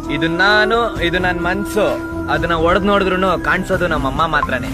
ಇದು ನಾನು ಇದು ನನ್ನ ಮನ್ಸು ಅದನ್ನ ಒಡೆದ್ ನೋಡಿದ್ರು ಕಾಣಿಸೋದು ನಮ್ಮಮ್ಮ ಮಾತ್ರನೇ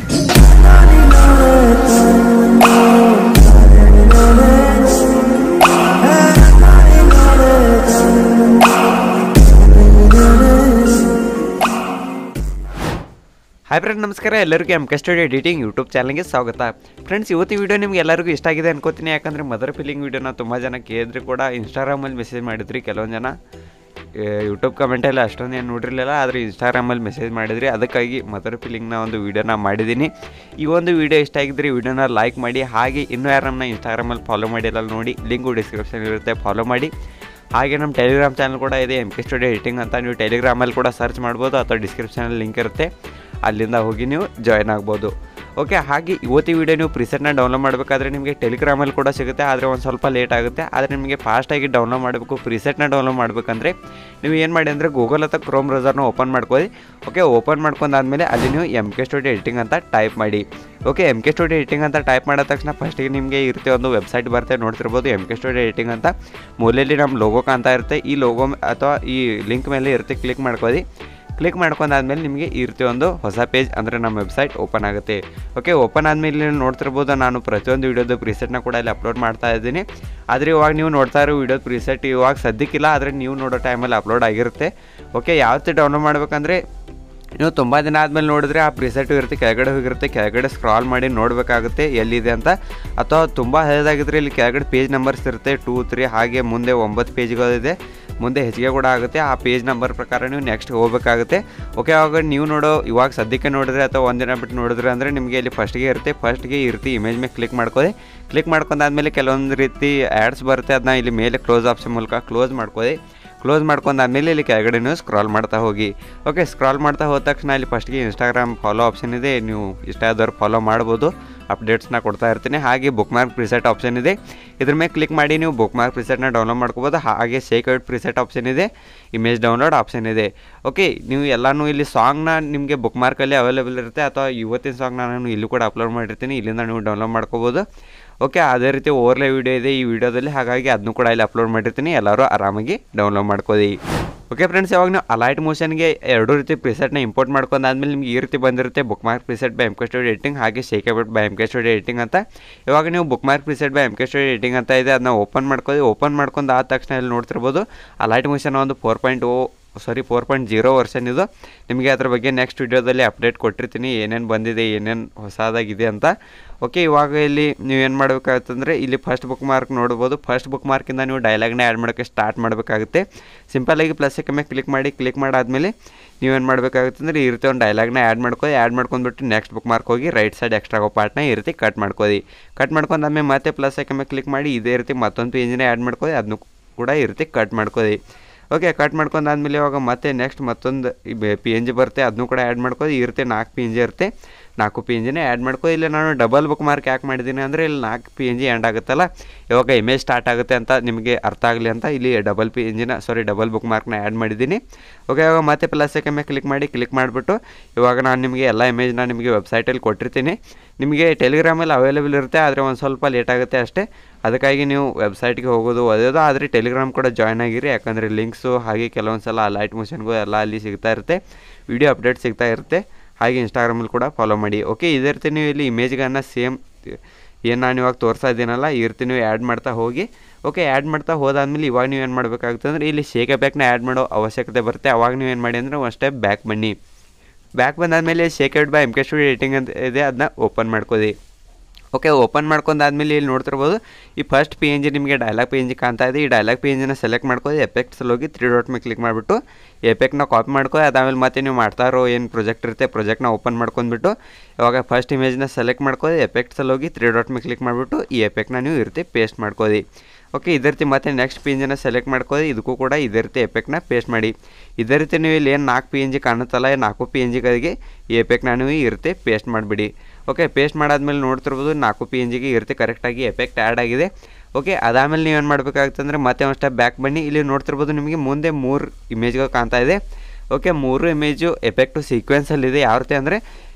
ಹಾಯ್ ಫ್ರೆಂಡ್ ನಮಸ್ಕಾರ ಎಲ್ಲರಿಗೂ M K studio editing YouTube ಚಾನಲ್ಗೆ ಸ್ವಾಗತ ಫ್ರೆಂಡ್ಸ್ ಇವತ್ತು ವಿಡಿಯೋ ನಿಮ್ಗೆ ಎಲ್ಲರಿಗೂ ಇಷ್ಟ ಆಗಿದೆ ಅನ್ಕೋತೀನಿ ಯಾಕಂದರೆ ಮದರ್ ಫೀಲಿಂಗ್ ವಿಡಿಯೋನ ತುಂಬ ಜನ ಕೇಳಿದ್ರು ಕೂಡ ಇನ್ಸ್ಟಾಗ್ರಾಮಲ್ಲಿ ಮೆಸೇಜ್ ಮಾಡಿದ್ರಿ ಕೆಲವೊಂದು ಜನ ಯೂಟ್ಯೂಬ್ ಕಮೆಂಟಲ್ಲಿ ಅಷ್ಟೊಂದು ಏನು ನೋಡಿರಲಿಲ್ಲ ಆದರೆ ಇನ್ಸ್ಟಾಗ್ರಾಮಲ್ಲಿ ಮೆಸೇಜ್ ಮಾಡಿದ್ರಿ ಅದಕ್ಕಾಗಿ ಮದರ್ ಫೀಲಿಂಗ್ನ ಒಂದು ವೀಡಿಯೋನ ಮಾಡಿದ್ದೀನಿ ಈ ಒಂದು ವಿಡಿಯೋ ಇಷ್ಟ ಆಗಿದ್ರೆ ವಿಡಿಯೋನ ಲೈಕ್ ಮಾಡಿ ಹಾಗೆ ಇನ್ನೂ ಯಾರು ನಮ್ಮನ್ನ ಇನ್ಸ್ಟಾಗ್ರಾಮಲ್ಲಿ ಫಾಲೋ ಮಾಡಿಲ್ಲ ನೋಡಿ ಲಿಂಕು ಡಿಸ್ಕ್ರಿಪ್ಷನ್ ಇರುತ್ತೆ ಫಾಲೋ ಮಾಡಿ ಹಾಗೆ ನಮ್ಮ ಟೆಲಿಗ್ರಾಮ್ ಚಾನಲ್ ಕೂಡ ಇದೆ ಎಮ್ ಕೆ ಸ್ಟುಡಿಯೋ ಎಡಿಟಿಂಗ್ ಅಂತ ನೀವು ಟೆಲಿಗ್ರಾಮಲ್ಲಿ ಕೂಡ ಸರ್ಚ್ ಮಾಡ್ಬೋದು ಅಥವಾ ಡಿಸ್ಕ್ರಿಪ್ಷನಲ್ಲಿ ಲಿಂಕ್ ಇರುತ್ತೆ ಅಲ್ಲಿಂದ ಹೋಗಿ ನೀವು ಜಾಯ್ನ್ ಆಗ್ಬೋದು ಓಕೆ ಹಾಗೆ ಇವತ್ತು ವಿಡಿಯೋ ನೀವು ಪ್ರಿಸೆಟ್ನ ಡೌನ್ಲೋಡ್ ಮಾಡಬೇಕಾದ್ರೆ ನಿಮಗೆ ಟೆಲಿಗ್ರಾಮಲ್ಲಿ ಕೂಡ ಸಿಗುತ್ತೆ ಆದರೆ ಒಂದು ಸ್ವಲ್ಪ ಲೇಟ್ ಆಗುತ್ತೆ ಆದರೆ ನಿಮಗೆ ಫಾಸ್ಟಾಗಿ ಡೌನ್ಲೋಡ್ ಮಾಡಬೇಕು ಪ್ರಿಸೆಟ್ನ ಡೌನ್ಲೋಡ್ ಮಾಡಬೇಕಂದ್ರೆ ನೀವು ಏನು ಮಾಡಿ ಅಂದರೆ ಗೂಗಲ್ ಅಥವಾ ಕ್ರೋಮ್ ಬ್ರೌಸರ್ನ ಓಪನ್ ಮಾಡ್ಕೊಳ್ಳಿ ಓಕೆ ಓಪನ್ ಮಾಡ್ಕೊಂಡಾದ್ಮೇಲೆ ಅಲ್ಲಿ ನೀವು ಎಮ್ ಕೆ ಸ್ಟುಡಿಯೋ ಎಡಿಟಿಂಗ್ ಅಂತ ಟೈಪ್ ಮಾಡಿ okay M K studio editing ಅಂತ ಟೈಪ್ ಮಾಡಿದ ತಕ್ಷಣ ಫಸ್ಟಿಗೆ ನಿಮಗೆ ಇರುತ್ತೆ ಒಂದು ವೆಬ್ಸೈಟ್ ಬರುತ್ತೆ ನೋಡ್ತಿರ್ಬೋದು ಎಮ್ ಕೆ ಸ್ಟುಡಿಯೋ ಎಡಿಟಿಂಗ್ ಅಂತ ಮೂಲೆಯಲ್ಲಿ ನಮ್ಮ ಲೋಗೋ ಕಾಣ್ತಾ ಇರುತ್ತೆ ಈ ಲೋಗೋ ಅಥವಾ ಈ ಲಿಂಕ್ ಮೇಲೆ ಇರುತ್ತೆ ಕ್ಲಿಕ್ ಮಾಡ್ಕೊಳ್ಳಿ ಕ್ಲಿಕ್ ಮಾಡ್ಕೊಂಡಾದ್ಮೇಲೆ ನಿಮಗೆ ಈ ರೀತಿ ಒಂದು ಹೊಸ ಪೇಜ್ ಅಂದರೆ ನಮ್ಮ ವೆಬ್ಸೈಟ್ ಓಪನ್ ಆಗುತ್ತೆ ಓಕೆ ಓಪನ್ ಆದಮೇಲೆ ನೀವು ನೋಡ್ತಿರ್ಬೋದು ನಾನು ಪ್ರತಿಯೊಂದು ವೀಡಿಯೋದು ಪ್ರಿಸೆಟ್ನ ಕೂಡ ಇಲ್ಲಿ ಅಪ್ಲೋಡ್ ಮಾಡ್ತಾ ಇದ್ದೀನಿ ಆದರೆ ಇವಾಗ ನೀವು ನೋಡ್ತಾ ಇರೋ ವೀಡಿಯೋದ ಪ್ರಿಸೆಟ್ ಇವಾಗ ಸದ್ಯಕ್ಕಿಲ್ಲ ಆದರೆ ನೀವು ನೋಡೋ ಟೈಮಲ್ಲಿ ಅಪ್ಲೋಡ್ ಆಗಿರುತ್ತೆ ಓಕೆ ಯಾವತ್ತು ಡೌನ್ಲೋಡ್ ಮಾಡ್ಬೇಕಂದ್ರೆ ನೀವು ತುಂಬ ದಿನ ಆದಮೇಲೆ ನೋಡಿದ್ರೆ ಆ ಪ್ರಿಸೆಟ್ ಇರುತ್ತೆ ಕೆಳಗಡೆ ಹೋಗಿರುತ್ತೆ ಕೆಳಗಡೆ ಸ್ಕ್ರಾಲ್ ಮಾಡಿ ನೋಡಬೇಕಾಗುತ್ತೆ ಎಲ್ಲಿದೆ ಅಂತ ಅಥವಾ ತುಂಬ ಹಳೆದಾಗಿದ್ರೆ ಇಲ್ಲಿ ಕೆಳಗಡೆ ಪೇಜ್ ನಂಬರ್ಸ್ ಇರುತ್ತೆ ಟೂ ತ್ರೀ ಹಾಗೆ ಮುಂದೆ ಒಂಬತ್ತು ಪೇಜ್ಗಳಿದೆ ಮುಂದೆ ಹೆಚ್ಚಿಗೆ ಕೂಡ ಆಗುತ್ತೆ ಆ ಪೇಜ್ ನಂಬರ್ ಪ್ರಕಾರ ನೀವು ನೆಕ್ಸ್ಟ್ ಹೋಗಬೇಕಾಗುತ್ತೆ ಓಕೆ ಅವಾಗ ನೀವು ನೋಡೋ ಇವಾಗ ಸದ್ಯಕ್ಕೆ ನೋಡಿದ್ರೆ ಅಥವಾ ಒಂದಿನ ಬಿಟ್ಟು ನೋಡಿದ್ರೆ ಅಂದರೆ ನಿಮಗೆ ಇಲ್ಲಿ ಫಸ್ಟ್ಗೆ ಇರುತ್ತೆ ಫಸ್ಟ್ಗೆ ಈ ರೀತಿ ಇಮೇಜ್ ಮೇಲೆ ಕ್ಲಿಕ್ ಮಾಡ್ಕೊಳ್ಳಿ ಕ್ಲಿಕ್ ಮಾಡ್ಕೊಂಡಾದ್ಮೇಲೆ ಕೆಲವೊಂದು ರೀತಿ ಆ್ಯಡ್ಸ್ ಬರುತ್ತೆ ಅದನ್ನ ಇಲ್ಲಿ ಮೇಲೆ ಕ್ಲೋಸ್ ಆಪ್ಷನ್ ಮೂಲಕ ಕ್ಲೋಸ್ ಮಾಡ್ಕೊಳ್ಳಿ ಕ್ಲೋಸ್ ಮಾಡ್ಕೊಂಡಾದ್ಮೇಲೆ ಇಲ್ಲಿ ಕೆಳಗಡೆ ನೀವು ಸ್ಕ್ರಾಲ್ ಮಾಡ್ತಾ ಹೋಗಿ ಓಕೆ ಸ್ಕ್ರಾಲ್ ಮಾಡ್ತಾ ಹೋದ ತಕ್ಷಣ ಇಲ್ಲಿ ಫಸ್ಟ್ಗೆ ಇನ್ಸ್ಟಾಗ್ರಾಮ್ ಫಾಲೋ ಆಪ್ಷನ್ ಇದೆ ನೀವು ಇಷ್ಟ ಆದವ್ರು ಫಾಲೋ ಮಾಡ್ಬೋದು ಅಪ್ಡೇಟ್ಸ್ನ ಕೊಡ್ತಾ ಇರ್ತೀನಿ ಹಾಗೆ ಬುಕ್ ಮಾರ್ಕ್ ಪ್ರಿಸೆಟ್ ಆಪ್ಷನ್ ಇದೆ ಇದ್ರ ಮೇಲೆ ಕ್ಲಿಕ್ ಮಾಡಿ ನೀವು ಬುಕ್ ಮಾರ್ಕ್ ಪ್ರಿಸೆಟ್ನ ಡೌನ್ಲೋಡ್ ಮಾಡ್ಕೋಬೋದು ಹಾಗೆ ಸೇಕ್ರೆಡ್ ಪ್ರಿಸೆಟ್ ಆಪ್ಷನ್ ಇದೆ ಇಮೇಜ್ ಡೌನ್ಲೋಡ್ ಆಪ್ಷನ್ ಇದೆ ಓಕೆ ನೀವು ಎಲ್ಲನೂ ಇಲ್ಲಿ ಸಾಂಗ್ನ ನಿಮಗೆ ಬುಕ್ ಮಾರ್ಕಲ್ಲಿ ಅವೈಲೇಬಲ್ ಇರುತ್ತೆ ಅಥವಾ ಇವತ್ತಿನ ಸಾಂಗ್ನ ನಾನು ಇಲ್ಲೂ ಕೂಡ ಅಪ್ಲೋಡ್ ಮಾಡಿರ್ತೀನಿ ಇಲ್ಲಿಂದ ನೀವು ಡೌನ್ಲೋಡ್ ಮಾಡ್ಕೋಬೋದು ಓಕೆ ಅದೇ ರೀತಿ ಓವರ್ಲೇ ವೀಡಿಯೋ ಇದೆ ಈ ವಿಡಿಯೋದಲ್ಲಿ ಹಾಗಾಗಿ ಅದನ್ನು ಕೂಡ ಇಲ್ಲಿ ಅಪ್ಲೋಡ್ ಮಾಡಿರ್ತೀನಿ ಎಲ್ಲರೂ ಆರಾಮಾಗಿ ಡೌನ್ಲೋಡ್ ಮಾಡ್ಕೋದಿ ಓಕೆ ಫ್ರೆಂಡ್ಸ್ ಯಾವಾಗ ನೀವು ಅಲೈಟ್ ಮೋಷನ್ಗೆ ಎರಡೂ ರೀತಿ ಪ್ರಿಸೆಟ್ನ ಇಂಪೋರ್ಟ್ ಮಾಡ್ಕೊಂಡಾದ್ಮೇಲೆ ನಿಮ್ಗೆ ಈ ರೀತಿ ಬಂದಿರುತ್ತೆ bookmark preset by M K studio editing ಹಾಗೆ ಶೇಕೆಬೆಟ್ by M K studio editing ಅಂತ ಇವಾಗ ನೀವು bookmark preset by M K studio editing ಅಂತ ಇದೆ ಅದನ್ನ ಓಪನ್ ಮಾಡ್ಕೊಳ್ಳಿ ಓಪನ್ ಮಾಡ್ಕೊಂಡು ಆದ ತಕ್ಷಣ ಇಲ್ಲಿ ನೋಡ್ತಿರ್ಬೋದು ಅಲೈಟ್ ಮೋಷನ್ ಒಂದು four point oh sorry four point zero version ಇದು ನಿಮಗೆ ಅದ್ರ ಬಗ್ಗೆ ನೆಕ್ಸ್ಟ್ ವಿಡಿಯೋದಲ್ಲಿ ಅಪ್ಡೇಟ್ ಕೊಟ್ಟಿರ್ತೀನಿ ಏನೇನು ಬಂದಿದೆ ಏನೇನು ಹೊಸದಾಗಿದೆ ಅಂತ ಓಕೆ ಇವಾಗ ಇಲ್ಲಿ ನೀವು ಏನು ಮಾಡಬೇಕಾಗುತ್ತಂದರೆ ಇಲ್ಲಿ ಫಸ್ಟ್ ಬುಕ್ ಮಾರ್ಕ್ ನೋಡ್ಬೋದು ಫಸ್ಟ್ ಬುಕ್ ಮಾರ್ಕಿಂದ ನೀವು ಡೈಲಾಗ್ನ ಆ್ಯಡ್ ಮಾಡೋಕ್ಕೆ ಸ್ಟಾರ್ಟ್ ಮಾಡಬೇಕಾಗುತ್ತೆ ಸಿಂಪಲಾಗಿ ಪ್ಲಸ್ ಮೇಲೆ ಕ್ಲಿಕ್ ಮಾಡಿ ಕ್ಲಿಕ್ ಮಾಡಾದಮೇಲೆ ನೀವೇನು ಮಾಡಬೇಕಾಗುತ್ತೆ ಅಂದರೆ ಈ ರೀತಿ ಒಂದು ಡೈಲಾಗ್ನ ಆ್ಯಡ್ ಮಾಡ್ಕೊಳ್ಳಿ ಆ್ಯಡ್ ಮಾಡ್ಕೊಂಡ್ಬಿಟ್ಟು ನೆಕ್ಸ್ಟ್ ಬುಕ್ ಮಾರ್ಕ್ ಹೋಗಿ ರೈಟ್ ಸೈಡ್ ಎಕ್ಸ್ಟ್ರಾ ಪಾರ್ಟ್ನ ಈ ರೀತಿ ಕಟ್ ಮಾಡ್ಕೊಳ್ಳಿ ಕಟ್ ಮಾಡ್ಕೊಂಡಾದ್ಮೇಲೆ ಮತ್ತೆ ಪ್ಲಸ್ ಮೇಲೆ ಕ್ಲಿಕ್ ಮಾಡಿ ಇದೇ ರೀತಿ ಮತ್ತೊಂದು ಪೇಜ್ನ ಆ್ಯಡ್ ಮಾಡ್ಕೊಳ್ಳಿ ಅದನ್ನು ಕೂಡ ಈ ರೀತಿ ಕಟ್ ಮಾಡ್ಕೊಳ್ಳಿ ಓಕೆ ಕಟ್ ಮಾಡ್ಕೊಂಡಾದ್ಮೇಲೆ ಇವಾಗ ಮತ್ತೆ ನೆಕ್ಸ್ಟ್ ಮತ್ತೊಂದು ಪಿ ಎನ್ ಜಿ ಬರುತ್ತೆ ಅದನ್ನು ಕೂಡ ಆ್ಯಡ್ ಮಾಡ್ಕೊಳ್ಳಿ ಈ ರೀತಿ ನಾಲ್ಕು ಪಿ ಎನ್ ಜಿ ಇರುತ್ತೆ ನಾಲ್ಕು ಪಿ ಎನ್ ಜಿನೇ ಆ್ಯಡ್ ಮಾಡ್ಕೊ ಇಲ್ಲಿ ನಾನು ಡಬಲ್ ಬುಕ್ ಮಾರ್ಕ್ ಯಾಕೆ ಮಾಡಿದ್ದೀನಿ ಅಂದರೆ ಇಲ್ಲಿ ನಾಲ್ಕು ಪಿ ಎನ್ ಜಿ ಎಂಡ್ ಆಗುತ್ತಲ್ಲ ಇವಾಗ ಇಮೇಜ್ ಸ್ಟಾರ್ಟ್ ಆಗುತ್ತೆ ಅಂತ ನಿಮಗೆ ಅರ್ಥ ಆಗಲಿ ಅಂತ ಇಲ್ಲಿ ಡಬಲ್ ಪಿ ಎನ್ ಜಿನ ಸಾರಿ ಡಬಲ್ ಬುಕ್ ಮಾರ್ಕ್ನ ಆ್ಯಡ್ ಮಾಡಿದ್ದೀನಿ ಓಕೆ ಇವಾಗ ಮತ್ತೆ ಪ್ಲಸ್ ಮೇಲೆ ಕ್ಲಿಕ್ ಮಾಡಿ ಕ್ಲಿಕ್ ಮಾಡಿಬಿಟ್ಟು ಇವಾಗ ನಾನು ನಿಮಗೆ ಎಲ್ಲ ಇಮೇಜ್ನ ನಿಮಗೆ ವೆಬ್ಸೈಟಲ್ಲಿ ಕೊಟ್ಟಿರ್ತೀನಿ ನಿಮಗೆ ಟೆಲಿಗ್ರಾಮಲ್ಲಿ ಅವೈಲೇಬಲ್ ಇರುತ್ತೆ ಆದರೆ ಒಂದು ಸ್ವಲ್ಪ ಲೇಟ್ ಆಗುತ್ತೆ ಅಷ್ಟೇ ಅದಕ್ಕಾಗಿ ನೀವು ವೆಬ್ಸೈಟ್ಗೆ ಹೋಗೋದು ಓದೋದು ಆದರೆ ಟೆಲಿಗ್ರಾಮ್ ಕೂಡ ಜಾಯ್ನ್ ಆಗಿರಿ ಯಾಕಂದರೆ ಲಿಂಕ್ಸು ಹಾಗೆ ಕೆಲವೊಂದು ಸಲ ಲೈಟ್ ಮೋಷನ್ಗೂ ಎಲ್ಲ ಅಲ್ಲಿ ಸಿಗ್ತಾ ಇರುತ್ತೆ ವಿಡಿಯೋ ಅಪ್ಡೇಟ್ ಸಿಗ್ತಾ ಇರುತ್ತೆ ಹಾಗೆ ಇನ್ಸ್ಟಾಗ್ರಾಮಲ್ಲಿ ಕೂಡ ಫಾಲೋ ಮಾಡಿ ಓಕೆ ಇದೇ ರೀತಿ ನೀವು ಇಲ್ಲಿ ಇಮೇಜ್ಗಳನ್ನ ಸೇಮ್ ಏನು ನಾನು ಇವಾಗ ತೋರಿಸ್ತಾ ಇದ್ದೀನಲ್ಲ ಈ ರೀತಿ ನೀವು ಆ್ಯಡ್ ಮಾಡ್ತಾ ಹೋಗಿ ಓಕೆ ಆ್ಯಡ್ ಮಾಡ್ತಾ ಹೋದಾದ್ಮೇಲೆ ಇವಾಗ ನೀವು ಏನು ಮಾಡಬೇಕಾಗುತ್ತೆ ಅಂದರೆ ಇಲ್ಲಿ ಶೇಕೆ ಬ್ಯಾಕ್ನ ಆ್ಯಡ್ ಮಾಡೋ ಅವಶ್ಯಕತೆ ಬರುತ್ತೆ ಅವಾಗ ನೀವು ಏನು ಮಾಡಿ ಅಂದರೆ ಒಂದು ಸ್ಟೆಪ್ ಬ್ಯಾಕ್ ಬನ್ನಿ ಬ್ಯಾಕ್ ಬಂದಾದಮೇಲೆ shaked by M K studio editing ಅಂತ ಇದೆ ಅದನ್ನ ಓಪನ್ ಮಾಡ್ಕೊಳ್ಳಿ ಓಕೆ ಓಪನ್ ಮಾಡ್ಕೊಂಡಾದ್ಮೇಲೆ ಇಲ್ಲಿ ನೋಡ್ತಿರ್ಬೋದು ಈ ಫಸ್ಟ್ ಪಿ ಎನ್ ಜಿ ನಿಮಗೆ ಡೈಲಾಗ್ ಪಿ ಎನ್ ಜಿ ಕಾಣ್ತಾ ಇದೆ ಈ ಡೈಲಾಗ್ ಪಿ ಎನ್ ಜಿನ ಸೆಲೆಕ್ಟ್ ಮಾಡ್ಕೊಳ್ಳಿ ಎಫೆಕ್ಟ್ಸಲ್ಲಿ ಹೋಗಿ ತ್ರೀ ಡಾಟ್ ಮೇಲೆ ಕ್ಲಿಕ್ ಮಾಡಿಬಿಟ್ಟು ಎಫೆಕ್ಟ್ನ ಕಾಪಿ ಮಾಡ್ಕೊಳ್ಳಿ ಅದಾದಮೇಲೆ ಮತ್ತೆ ನೀವು ಮಾಡ್ತಾ ಇರೋ ಏನು ಪ್ರಾಜೆಕ್ಟ್ ಇರುತ್ತೆ ಪ್ರಾಜೆಕ್ಟ್ನ ಓಪನ್ ಮಾಡ್ಕೊಂಡ್ಬಿಟ್ಟು ಇವಾಗ ಫಸ್ಟ್ ಇಮೇಜ್ನ ಸೆಲೆಕ್ಟ್ ಮಾಡ್ಕೊಳ್ಳಿ ಎಫೆಕ್ಟ್ಸಲ್ಲಿ ಹೋಗಿ ತ್ರೀ ಡಾಟ್ ಮೇಲೆ ಕ್ಲಿಕ್ ಮಾಡಿಬಿಟ್ಟು ಈ ಎಫೆಕ್ಟ್ನ ನೀವು ಈ ರೀತಿ ಪೇಸ್ಟ್ ಮಾಡ್ಕೊಳ್ಳಿ ಓಕೆ ಇದೇ ರೀತಿ ಮತ್ತೆ ನೆಕ್ಸ್ಟ್ ಪಿ ಎನ್ ಜಿನ ಸೆಲೆಕ್ಟ್ ಮಾಡ್ಕೊಳ್ಳಿ ಇದಕ್ಕೂ ಕೂಡ ಇದೇ ರೀತಿ ಎಫೆಕ್ಟ್ನ ಪೇಸ್ಟ್ ಮಾಡಿ ಇದೇ ರೀತಿ ನೀವು ಇಲ್ಲಿ ಏನು ನಾಲ್ಕು ಪಿ ಎನ್ ಜಿ ಕಾಣುತ್ತಲ್ಲ ಈ ನಾಲ್ಕು ಪಿ ಎನ್ ಜಿಗಳಿಗೆ ಈ ಎಫೆಕ್ಟ್ನ ನೀವು ಈ ರೀತಿ ಪೇಸ್ಟ್ ಮಾಡಿಬಿಡಿ ಓಕೆ ಪೇಸ್ಟ್ ಮಾಡಾದ್ಮೇಲೆ ನೋಡ್ತಿರ್ಬೋದು ನಾಲ್ಕು ಪಿ ಎನ್ ಜಿಗೆ ಈ ರೀತಿ ಕರೆಕ್ಟಾಗಿ ಎಫೆಕ್ಟ್ ಆ್ಯಡ್ ಆಗಿದೆ ಓಕೆ ಅದಾದಮೇಲೆ ನೀವೇನು ಮಾಡಬೇಕಾಗುತ್ತೆ ಅಂದರೆ ಮತ್ತೆ ಒಂದು ಸ್ಟೆಪ್ ಬ್ಯಾಕ್ ಬನ್ನಿ ಇಲ್ಲಿ ನೋಡ್ತಿರ್ಬೋದು ನಿಮಗೆ ಮುಂದೆ ಮೂರು ಇಮೇಜ್ಗಳು ಕಾಣ್ತಾ ಇದೆ ಓಕೆ ಮೂರು ಇಮೇಜು ಎಫೆಕ್ಟು ಸೀಕ್ವೆನ್ಸಲ್ಲಿದೆ ಯಾವ ರೀತಿ ಅಂದರೆ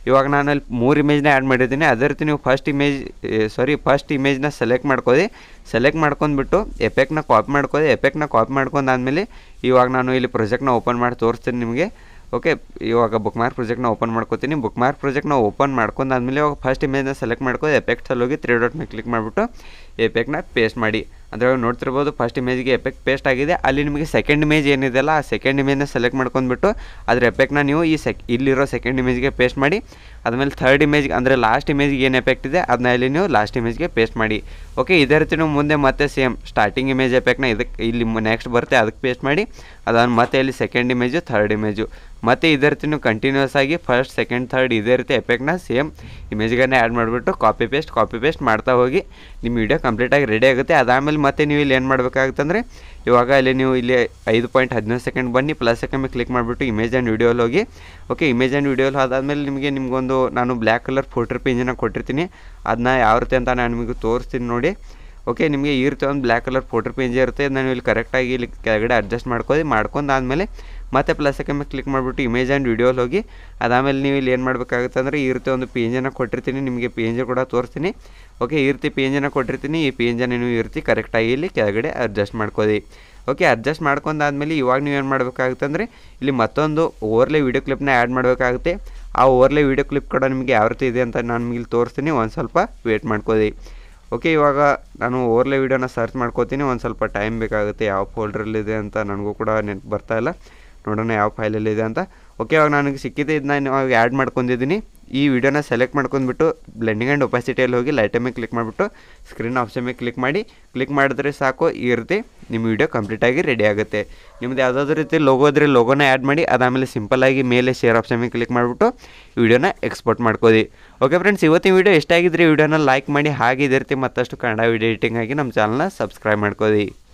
ಇವಾಗ ನಾನು ಅಲ್ಲಿ ಮೂರು ಇಮೇಜ್ನ ಆ್ಯಡ್ ಮಾಡಿದ್ದೀನಿ ಅದೇ ರೀತಿ ನೀವು ಫಸ್ಟ್ ಇಮೇಜ್ ಸಾರಿ ಫಸ್ಟ್ ಇಮೇಜ್ನ ಸೆಲೆಕ್ಟ್ ಮಾಡ್ಕೋದಿ ಸೆಲೆಕ್ಟ್ ಮಾಡ್ಕೊಂಡ್ಬಿಟ್ಟು ಎಫೆಕ್ಟ್ನ ಕಾಪಿ ಮಾಡ್ಕೋದಿ ಎಫೆಕ್ಟ್ನ ಕಾಪಿ ಮಾಡ್ಕೊಂಡಾದ್ಮೇಲೆ ಇವಾಗ ನಾನು ಇಲ್ಲಿ ಪ್ರಾಜೆಕ್ಟ್ನ ಓಪನ್ ಮಾಡಿ ತೋರಿಸ್ತೀನಿ ನಿಮಗೆ ಓಕೆ ಇವಾಗ ಬುಕ್ ಮಾರ್ಕ್ ಪ್ರಾಜೆಕ್ಟ್ನ ಓಪನ್ ಮಾಡ್ಕೋತೀನಿ ಬುಕ್ ಮಾರ್ಕ್ ಪ್ರಾಜೆಕ್ಟ್ನ ಓಪನ್ ಮಾಡ್ಕೊಂಡಾದ್ಮೇಲೆ ಇವಾಗ ಫಸ್ಟ್ ಇಮೇಜ್ನ ಸೆಲೆಕ್ಟ್ ಮಾಡ್ಕೋ ಎಫೆಕ್ಟ್ಸಲ್ಲಿ ಹೋಗಿ ತ್ರೀ ಡಾಟ್ ಮೇಲೆ ಕ್ಲಿಕ್ ಮಾಡಿಬಿಟ್ಟು ಎಫೆಕ್ಟ್ನ ಪೇಸ್ಟ್ ಮಾಡಿ ಅದ್ರಾಗ ನೋಡ್ತಿರ್ಬೋದು ಫಸ್ಟ್ ಇಮೇಜ್ಗೆ ಎಫೆಕ್ಟ್ ಪೇಸ್ಟ್ ಆಗಿದೆ ಅಲ್ಲಿ ನಿಮಗೆ ಸೆಕೆಂಡ್ ಇಮೇಜ್ ಏನಿದೆಯಲ್ಲ ಆ ಸೆಕೆಂಡ್ ಇಮೇಜ್ನ ಸೆಲೆಕ್ಟ್ ಮಾಡ್ಕೊಂಡ್ಬಿಟ್ಟು ಅದ್ರ ಎಫೆಕ್ಟ್ನ ನೀವು ಈ ಸೆಕ್ ಇಲ್ಲಿರೋ ಸೆಕೆಂಡ್ ಇಮೇಜ್ಗೆ ಪೇಸ್ಟ್ ಮಾಡಿ ಆದಮೇಲೆ ಥರ್ಡ್ ಇಮೇಜ್ಗೆ ಅಂದರೆ ಲಾಸ್ಟ್ ಇಮೇಜ್ಗೆ ಏನು ಎಫೆಕ್ಟ್ ಇದೆ ಅದನ್ನ ಇಲ್ಲಿ ನೀವು ಲಾಸ್ಟ್ ಇಮೇಜ್ಗೆ ಪೇಸ್ಟ್ ಮಾಡಿ ಓಕೆ ಇದೇ ರೀತಿ ನೀವು ಮುಂದೆ ಮತ್ತೆ ಸೇಮ್ ಸ್ಟಾರ್ಟಿಂಗ್ ಇಮೇಜ್ ಎಫೆಕ್ಟ್ನ ಇದಕ್ಕೆ ಇಲ್ಲಿ ನೆಕ್ಸ್ಟ್ ಬರುತ್ತೆ ಅದಕ್ಕೆ ಪೇಸ್ಟ್ ಮಾಡಿ ಅದಾದ ಮತ್ತೆ ಇಲ್ಲಿ ಸೆಕೆಂಡ್ ಇಮೇಜು ಥರ್ಡ್ ಇಮೇಜು ಮತ್ತು ಇದೇ ರೀತಿ ನೀವು ಕಂಟಿನ್ಯೂಸ್ ಆಗಿ ಫಸ್ಟ್ ಸೆಕೆಂಡ್ ಥರ್ಡ್ ಇದೇ ರೀತಿ ಎಫೆಕ್ಟ್ನ ಸೇಮ್ ಇಮೇಜ್ಗನ್ನೇ ಆ್ಯಡ್ ಮಾಡಿಬಿಟ್ಟು ಕಾಪಿ ಪೇಸ್ಟ್ ಕಾಪಿ ಪೇಸ್ಟ್ ಮಾಡ್ತಾ ಹೋಗಿ ನಿಮ್ಮ ವಿಡಿಯೋ ಕಂಪ್ಲೀಟಾಗಿ ರೆಡಿ ಆಗುತ್ತೆ ಅದಾದಮೇಲೆ ಮತ್ತೆ ನೀವು ಇಲ್ಲಿ ಏನು ಮಾಡಬೇಕಾಗುತ್ತಂದ್ರೆ ಇವಾಗ ಇಲ್ಲಿ ನೀವು ಇಲ್ಲಿ ಐದು ಪಾಯಿಂಟ್ ಹದಿನೈದು ಸೆಕೆಂಡ್ ಬನ್ನಿ ಪ್ಲಸ್ ಸೆಕೆಂಡ್ ಕ್ಲಿಕ್ ಮಾಡಿಬಿಟ್ಟು ಇಮೇಜ್ ಆ್ಯಂಡ್ ವಿಡಿಯೋಲ್ಲಿ ಹೋಗಿ ಓಕೆ ಇಮೇಜ್ ಆ್ಯಂಡ್ ವಿಡಿಯೋಲ್ಲಿ ಅದಾದಮೇಲೆ ನಿಮಗೆ ನಿಮಗೊಂದು ನಾನು ಬ್ಲ್ಯಾಕ್ ಕಲರ್ ಫೋಟೋ ಪೇಜನ್ನು ಕೊಟ್ಟಿರ್ತೀನಿ ಅದನ್ನ ಯಾವ ರೀತಿ ಅಂತ ನಾನು ನಿಮಗೆ ತೋರಿಸ್ತೀನಿ ನೋಡಿ ಓಕೆ ನಿಮಗೆ ಈ ರೀತಿ ಒಂದು ಬ್ಲ್ಯಾಕ್ ಕಲರ್ ಫೋಟೋ ಪೇಜ್ ಇರುತ್ತೆ ನಾನು ಇಲ್ಲಿ ಕರೆಕ್ಟಾಗಿ ಇಲ್ಲಿ ಕೆಳಗಡೆ ಅಡ್ಜಸ್ಟ್ ಮಾಡ್ಕೋದು ಮಾಡ್ಕೊಂಡಾದ್ಮೇಲೆ ಮತ್ತೆ ಪ್ಲಸ್ ಸೆಕೆಂಡ್ ಕ್ಲಿಕ್ ಮಾಡಿಬಿಟ್ಟು ಇಮೇಜ್ ಆ್ಯಂಡ್ ವಿಡಿಯೋಲ್ಲಿ ಹೋಗಿ ಅದಾದಮೇಲೆ ನೀವು ಇಲ್ಲಿ ಏನು ಮಾಡಬೇಕಾಗುತ್ತೆ ಅಂದರೆ ಈ ರೀತಿ ಒಂದು ಪೇಜನ್ನು ಕೊಟ್ಟಿರ್ತೀನಿ ನಿಮಗೆ ಪೇಜ್ ಕೂಡ ತೋರಿಸ್ತೀನಿ ಓಕೆ ಈ ರೀತಿ ಪೇಜನ್ನು ಕೊಟ್ಟಿರ್ತೀನಿ ಈ ಪೇಜನ್ನು ನೀವು ಈ ರೀತಿ ಕರೆಕ್ಟಾಗಿ ಇಲ್ಲಿ ಕೆಳಗಡೆ ಅಡ್ಜಸ್ಟ್ ಮಾಡ್ಕೋದಿ ಓಕೆ ಅಡ್ಜಸ್ಟ್ ಮಾಡ್ಕೊಂಡಾದ್ಮೇಲೆ ಇವಾಗ ನೀವು ಏನು ಮಾಡಬೇಕಾಗುತ್ತೆ ಅಂದರೆ ಇಲ್ಲಿ ಮತ್ತೊಂದು ಓವರ್ಲೆ ವೀಡಿಯೋ ಕ್ಲಿಪ್ನ ಆ್ಯಡ್ ಮಾಡಬೇಕಾಗುತ್ತೆ ಆ ಓವರ್ಲೆ ವೀಡಿಯೋ ಕ್ಲಿಪ್ ಕೂಡ ನಿಮಗೆ ಯಾವ ರೀತಿ ಇದೆ ಅಂತ ನಾನು ನಿಮಗೆ ಇಲ್ಲಿ ತೋರಿಸ್ತೀನಿ ಒಂದು ಸ್ವಲ್ಪ ವೇಟ್ ಮಾಡ್ಕೋದಿ ಓಕೆ ಇವಾಗ ನಾನು ಓವರ್ಲೆ ವೀಡಿಯೋನ ಸರ್ಚ್ ಮಾಡ್ಕೋತೀನಿ ಒಂದು ಸ್ವಲ್ಪ ಟೈಮ್ ಬೇಕಾಗುತ್ತೆ ಯಾವ ಫೋಲ್ಡ್ರಲ್ಲಿದೆ ಅಂತ ನನಗೂ ಕೂಡ ನೆನಪು ಬರ್ತಾ ಇಲ್ಲ ನೋಡೋಣ ಯಾವ ಫೈಲಲ್ಲಿದೆ ಅಂತ ಓಕೆ ಇವಾಗ ನನಗೆ ಸಿಕ್ಕಿದೆ ಇದನ್ನ ಇವಾಗ ಆ್ಯಡ್ ಮಾಡ್ಕೊಂಡಿದ್ದೀನಿ ಈ ವಿಡಿಯೋನ ಸೆಲೆಕ್ಟ್ ಮಾಡ್ಕೊಂಡ್ಬಿಟ್ಟು ಬ್ಲೆಂಡಿಂಗ್ ಆ್ಯಂಡ್ ಒಪಾಸಿಟಿಯಲ್ಲಿ ಹೋಗಿ ಲೈಟ್ ಮೇಲೆ ಕ್ಲಿಕ್ ಮಾಡಿಬಿಟ್ಟು ಸ್ಕ್ರೀನ್ ಆಪ್ಷನ್ ಮೇಲೆ ಕ್ಲಿಕ್ ಮಾಡಿ ಕ್ಲಿಕ್ ಮಾಡಿದ್ರೆ ಸಾಕು ಈ ರೀತಿ ನಿಮ್ಮ ವಿಡಿಯೋ ಕಂಪ್ಲೀಟಾಗಿ ರೆಡಿ ಆಗುತ್ತೆ ನಿಮ್ದು ಯಾವುದಾದ್ರೂ ರೀತಿ ಲೋಗೋ ಇದ್ರೆ ಲೋಗೋನ ಆ್ಯಡ್ ಮಾಡಿ ಅದಾದಮೇಲೆ ಸಿಂಪಲ್ಲಾಗಿ ಮೇಲೆ ಶೇರ್ ಆಪ್ಷನ್ ಮೇಲೆ ಕ್ಲಿಕ್ ಮಾಡಿಬಿಟ್ಟು ವಿಡಿಯೋನ ಎಕ್ಸ್ಪೋರ್ಟ್ ಮಾಡ್ಕೋದಿ ಓಕೆ ಫ್ರೆಂಡ್ಸ್ ಇವತ್ತಿನ ವಿಡಿಯೋ ಎಷ್ಟಾಗಿದ್ರೆ ವಿಡಿಯೋನ ಲೈಕ್ ಮಾಡಿ ಹಾಗೆ ಇದೇ ರೀತಿ ಮತ್ತಷ್ಟು ಕನ್ನಡ ವಿಡಿಯೋ ಎಡಿಟಿಂಗ್ ಆಗಿ ನಮ್ಮ ಚಾನಲ್ನ ಸಬ್ಸ್ಕ್ರೈಬ್ ಮಾಡ್ಕೋದಿ